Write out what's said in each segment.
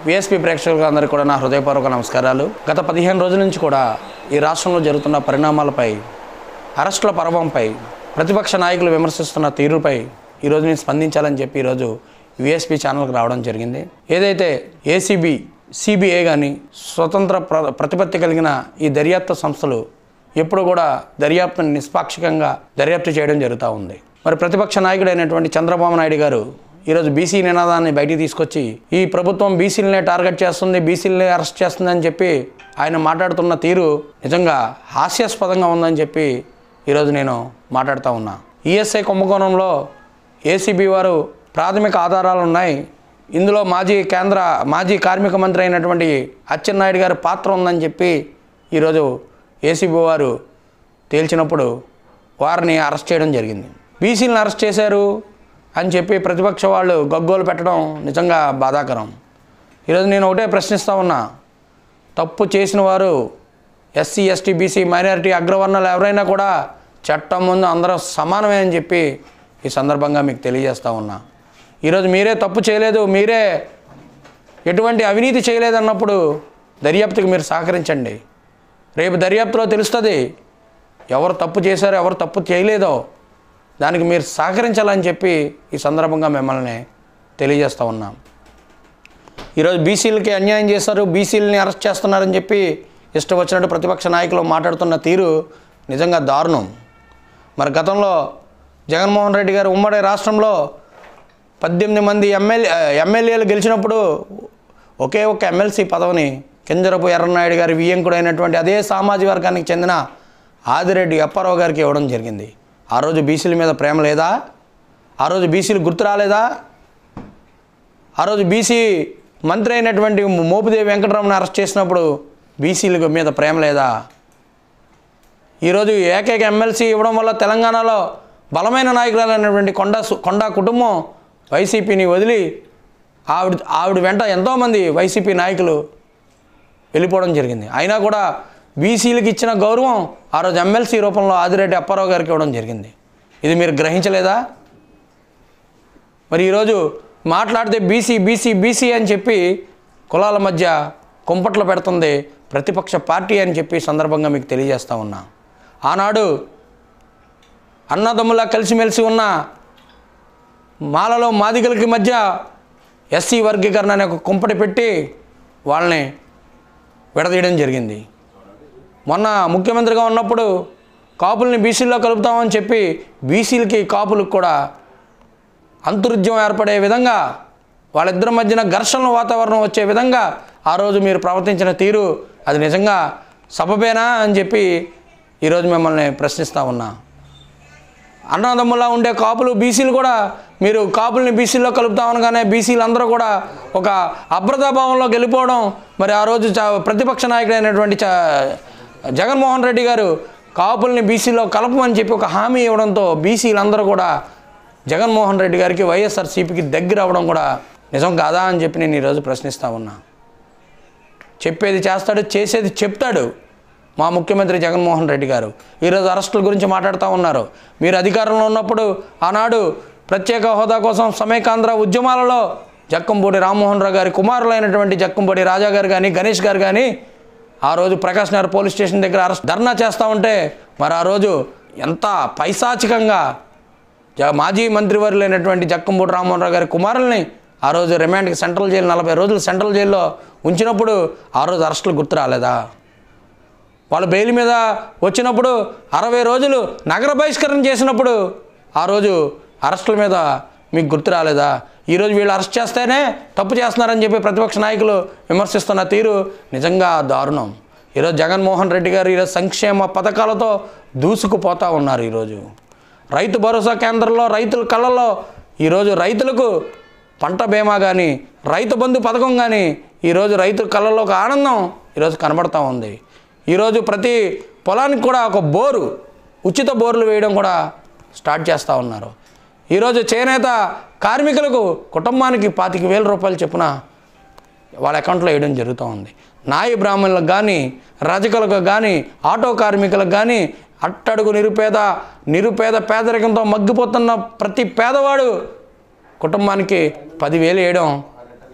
VSP ప్రేక్షకులకు అందరికీ కూడా నా హృదయపూర్వక నమస్కారాలు గత పదిహేను రోజుల నుంచి కూడా ఈ రాష్ట్రంలో జరుగుతున్న పరిణామాలపై అరెస్టుల పర్వంపై ప్రతిపక్ష నాయకులు విమర్శిస్తున్న తీరుపై ఈరోజు నేను స్పందించాలని చెప్పి ఈరోజు విఎస్పీ ఛానల్కి రావడం జరిగింది ఏదైతే ఏసీబీ సిబిఐ కానీ స్వతంత్ర ప్ర ప్రతిపత్తి కలిగిన ఈ దర్యాప్తు సంస్థలు ఎప్పుడు కూడా దర్యాప్తును నిష్పాక్షికంగా దర్యాప్తు చేయడం జరుగుతూ ఉంది మరి ప్రతిపక్ష నాయకుడైనటువంటి చంద్రబాబు నాయుడు గారు ఈరోజు బీసీ నినాదాన్ని బయటికి తీసుకొచ్చి ఈ ప్రభుత్వం బీసీలనే టార్గెట్ చేస్తుంది బీసీలనే అరెస్ట్ చేస్తుందని చెప్పి ఆయన మాట్లాడుతున్న తీరు నిజంగా హాస్యాస్పదంగా ఉందని చెప్పి ఈరోజు నేను మాట్లాడుతూ ఉన్నా ఈఎస్ఐ కుంభకోణంలో ఏసీబీ వారు ప్రాథమిక ఆధారాలు ఉన్నాయి ఇందులో మాజీ కేంద్ర మాజీ కార్మిక మంత్రి అయినటువంటి అచ్చెన్నాయుడు గారి పాత్ర ఉందని చెప్పి ఈరోజు ఏసీబీ వారు తేల్చినప్పుడు వారిని అరెస్ట్ చేయడం జరిగింది బీసీలను అరెస్ట్ చేశారు అని చెప్పి ప్రతిపక్ష వాళ్ళు గగ్గోలు పెట్టడం నిజంగా బాధాకరం ఈరోజు నేను ఒకటే ప్రశ్నిస్తూ ఉన్నా తప్పు చేసిన వారు ఎస్సీ ఎస్టీ బీసీ మైనారిటీ అగ్రవర్ణాలు ఎవరైనా కూడా చట్టం ముందు అందరూ సమానమే అని చెప్పి ఈ సందర్భంగా మీకు తెలియజేస్తూ ఉన్నా ఈరోజు మీరే తప్పు చేయలేదు మీరే ఎటువంటి అవినీతి చేయలేదన్నప్పుడు దర్యాప్తుకి మీరు సహకరించండి రేపు దర్యాప్తులో తెలుస్తుంది ఎవరు తప్పు చేశారో ఎవరు తప్పు చేయలేదో దానికి మీరు సహకరించాలని చెప్పి ఈ సందర్భంగా మిమ్మల్ని తెలియజేస్తూ ఉన్నాం ఈరోజు బీసీలకి అన్యాయం చేస్తారు బీసీలని అరెస్ట్ చేస్తున్నారని చెప్పి ఇష్టం వచ్చినట్టు ప్రతిపక్ష నాయకులు మాట్లాడుతున్న తీరు నిజంగా దారుణం మరి గతంలో జగన్మోహన్ రెడ్డి గారు ఉమ్మడి రాష్ట్రంలో పద్దెనిమిది మంది ఎమ్మెల్యే ఎమ్మెల్యేలు గెలిచినప్పుడు ఒకే ఒక ఎమ్మెల్సీ పదవిని కింజరపు ఎర్రనాయుడు గారి వియ్యంకుడు అయినటువంటి అదే సామాజిక వర్గానికి చెందిన ఆదిరెడ్డి అప్పారావు గారికి ఇవ్వడం జరిగింది ఆ రోజు బీసీల మీద ప్రేమ లేదా ఆ రోజు బీసీలు గుర్తు రాలేదా ఆ రోజు బీసీ మంత్రి అయినటువంటి మోపుదేవి వెంకటరమణ అరెస్ట్ చేసినప్పుడు బీసీల మీద ప్రేమ లేదా ఈరోజు ఏకైక ఎమ్మెల్సీ ఇవ్వడం వల్ల తెలంగాణలో బలమైన నాయకురాలైనటువంటి కొండ సు- కొండా కుటుంబం వైసీపీని వదిలి ఆవిడ ఆవిడ వెంట ఎంతోమంది వైసీపీ నాయకులు వెళ్ళిపోవడం జరిగింది అయినా కూడా బీసీలకు ఇచ్చిన గౌరవం ఆ రోజు ఎమ్మెల్సీ రూపంలో ఆదిరెడ్డి అప్పారావు గారికి ఇవ్వడం జరిగింది ఇది మీరు గ్రహించలేదా మరి ఈరోజు మాట్లాడితే బీసీ బీసీ బీసీ అని చెప్పి కులాల మధ్య కుంపట్లు పెడుతుంది ప్రతిపక్ష పార్టీ అని చెప్పి ఈ సందర్భంగా మీకు తెలియజేస్తా ఉన్నా ఆనాడు అన్నదమ్ములా కలిసిమెలిసి ఉన్న మాలలో మాదిగలకి మధ్య ఎస్సీ వర్గీకరణ అనే ఒక కుంపటి పెట్టి వాళ్ళని విడదీయడం జరిగింది మొన్న ముఖ్యమంత్రిగా ఉన్నప్పుడు కాపుల్ని బీసీల్లో కలుపుతామని చెప్పి బీసీలకి కాపులకు కూడా అంతరుద్యం ఏర్పడే విధంగా వాళ్ళిద్దరి మధ్యన ఘర్షణ వాతావరణం వచ్చే విధంగా ఆ రోజు మీరు ప్రవర్తించిన తీరు అది నిజంగా సబబేనా అని చెప్పి ఈరోజు మిమ్మల్ని ప్రశ్నిస్తూ ఉన్నా అన్నదమ్ములా ఉండే కాపులు బీసీలు కూడా మీరు కాపుల్ని బీసీల్లో కలుపుతామనగానే బీసీలు అందరూ కూడా ఒక అభ్రతాభావంలో గెలిపోవడం మరి ఆ రోజు చ ప్రతిపక్ష నాయకుడైనటువంటి చ జగన్మోహన్ రెడ్డి గారు కాపుల్ని బీసీలో కలపమని చెప్పి ఒక హామీ ఇవ్వడంతో బీసీలందరూ కూడా జగన్మోహన్ రెడ్డి గారికి వైఎస్ఆర్సీపీకి దగ్గర అవ్వడం కూడా నిజం కాదా అని చెప్పి నేను ఈరోజు ప్రశ్నిస్తా ఉన్నా చెప్పేది చేస్తాడు చేసేది చెప్తాడు మా ముఖ్యమంత్రి జగన్మోహన్ రెడ్డి గారు ఈరోజు అరెస్టుల గురించి మాట్లాడుతూ ఉన్నారు మీరు అధికారంలో ఉన్నప్పుడు ఆనాడు ప్రత్యేక హోదా కోసం సమైకాంధ్ర ఉద్యమాలలో జక్కంపూడి రామ్మోహన్ రావు గారి కుమారులైనటువంటి జక్కంపూడి రాజా గారు కానీ గణేష్ గారు కానీ ఆ రోజు ప్రకాష్ నగర్ పోలీస్ స్టేషన్ దగ్గర అరెస్ట్ ధర్నా చేస్తూ ఉంటే మరి ఆ రోజు ఎంత పైశాచికంగా జ- మాజీ మంత్రివర్యులైనటువంటి జక్కంపూడి రామ్మోహన్ రావు గారి కుమారుల్ని ఆ రోజు రిమాండ్కి సెంట్రల్ జైలు నలభై రోజులు సెంట్రల్ జైల్లో ఉంచినప్పుడు ఆ రోజు అరెస్టులు గుర్తు రాలేదా వాళ్ళు బెయిల్ మీద వచ్చినప్పుడు అరవై రోజులు నగర బహిష్కరణ చేసినప్పుడు ఆ రోజు అరెస్టుల మీద మీకు గుర్తు రాలేదా ఈరోజు వీళ్ళు అరెస్ట్ చేస్తేనే తప్పు చేస్తున్నారని చెప్పి ప్రతిపక్ష నాయకులు విమర్శిస్తున్న తీరు నిజంగా దారుణం ఈరోజు జగన్మోహన్ రెడ్డి గారు ఈరోజు సంక్షేమ పథకాలతో దూసుకుపోతూ ఉన్నారు ఈరోజు రైతు భరోసా కేంద్రంలో రైతుల కళ్ళల్లో ఈరోజు రైతులకు పంట బీమా కానీ రైతు బంధు పథకం కానీ ఈరోజు రైతు కళ్ళల్లో ఒక ఆనందం ఈరోజు కనబడతా ఉంది ఈరోజు ప్రతి పొలానికి కూడా ఒక బోరు ఉచిత బోర్లు వేయడం కూడా స్టార్ట్ చేస్తూ ఉన్నారు ఈరోజు చేనేత కార్మికులకు కుటుంబానికి పాతిక వేల రూపాయలు చొప్పున వాళ్ళ అకౌంట్లో వేయడం జరుగుతూ ఉంది నాయి బ్రాహ్మణులకు కానీ రజకులకు కానీ ఆటో కార్మికులకు కానీ అట్టడుగు నిరుపేద నిరుపేద పేదరికంతో మగ్గిపోతున్న ప్రతి పేదవాడు కుటుంబానికి పదివేలు వేయడం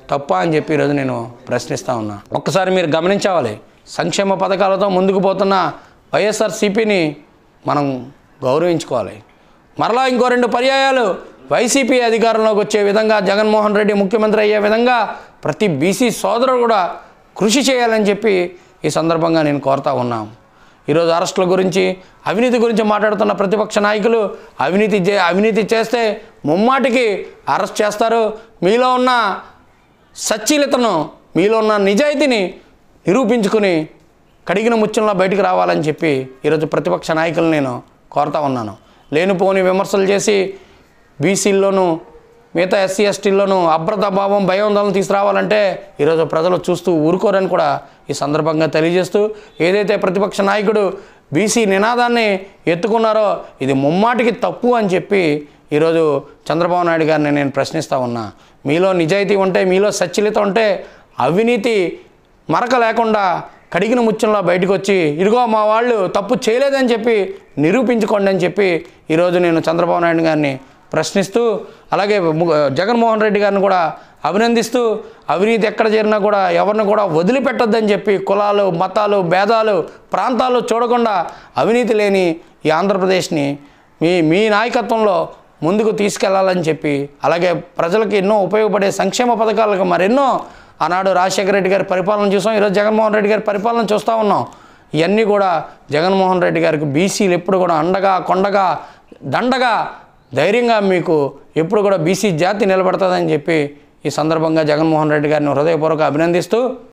తప్ప అని చెప్పి ఈరోజు నేను ప్రశ్నిస్తా ఉన్నా ఒక్కసారి మీరు గమనించాలి సంక్షేమ పథకాలతో ముందుకు పోతున్న వైఎస్ఆర్సీపీని మనం గౌరవించుకోవాలి మరలా ఇంకో రెండు పర్యాయాలు వైసీపీ అధికారంలోకి వచ్చే విధంగా జగన్మోహన్ రెడ్డి ముఖ్యమంత్రి అయ్యే విధంగా ప్రతి బీసీ సోదరుడు కూడా కృషి చేయాలని చెప్పి ఈ సందర్భంగా నేను కోరుతా ఉన్నాను ఈరోజు అరెస్టుల గురించి అవినీతి గురించి మాట్లాడుతున్న ప్రతిపక్ష నాయకులు అవినీతి చే అవినీతి చేస్తే ముమ్మాటికి అరెస్ట్ చేస్తారు మీలో ఉన్న సచ్చీలతను మీలో ఉన్న నిజాయితీని నిరూపించుకుని కడిగిన ముత్యంలో బయటికి రావాలని చెప్పి ఈరోజు ప్రతిపక్ష నాయకులు నేను కోరుతా ఉన్నాను లేనిపోని విమర్శలు చేసి బీసీల్లోనూ మిగతా ఎస్సీ ఎస్టీల్లోనూ అభ్రత భావం భయోందోళన తీసుకురావాలంటే ఈరోజు ప్రజలు చూస్తూ ఊరుకోరని కూడా ఈ సందర్భంగా తెలియజేస్తూ ఏదైతే ప్రతిపక్ష నాయకుడు బీసీ నినాదాన్ని ఎత్తుకున్నారో ఇది ముమ్మాటికి తప్పు అని చెప్పి ఈరోజు చంద్రబాబు నాయుడు గారిని నేను ప్రశ్నిస్తూ ఉన్నా మీలో నిజాయితీ ఉంటే మీలో సచ్చిలిత ఉంటే అవినీతి మరక లేకుండా కడిగిన ముత్యంలో బయటకు వచ్చి ఇదిగో మా వాళ్ళు తప్పు చేయలేదని చెప్పి నిరూపించుకోండి అని చెప్పి ఈరోజు నేను చంద్రబాబు నాయుడు గారిని ప్రశ్నిస్తూ అలాగే ము- జగన్మోహన్ రెడ్డి గారిని కూడా అభినందిస్తూ అవినీతి ఎక్కడ చేరినా కూడా ఎవరిని కూడా వదిలిపెట్టొద్దని చెప్పి కులాలు మతాలు భేదాలు ప్రాంతాలు చూడకుండా అవినీతి లేని ఈ ఆంధ్రప్రదేశ్ని మీ మీ నాయకత్వంలో ముందుకు తీసుకెళ్లాలని చెప్పి అలాగే ప్రజలకు ఎన్నో ఉపయోగపడే సంక్షేమ పథకాలకు మరెన్నో ఆనాడు రాజశేఖర రెడ్డి గారి పరిపాలన చూసాం ఈరోజు జగన్మోహన్ రెడ్డి గారి పరిపాలన చూస్తూ ఉన్నాం ఇవన్నీ కూడా జగన్మోహన్ రెడ్డి గారికి బీసీలు ఎప్పుడు కూడా అండగా కొండగా దండగా ధైర్యంగా మీకు ఎప్పుడు కూడా బీసీ జాతి నిలబడుతుందని చెప్పి ఈ సందర్భంగా జగన్మోహన్ రెడ్డి గారిని హృదయపూర్వక అభినందిస్తూ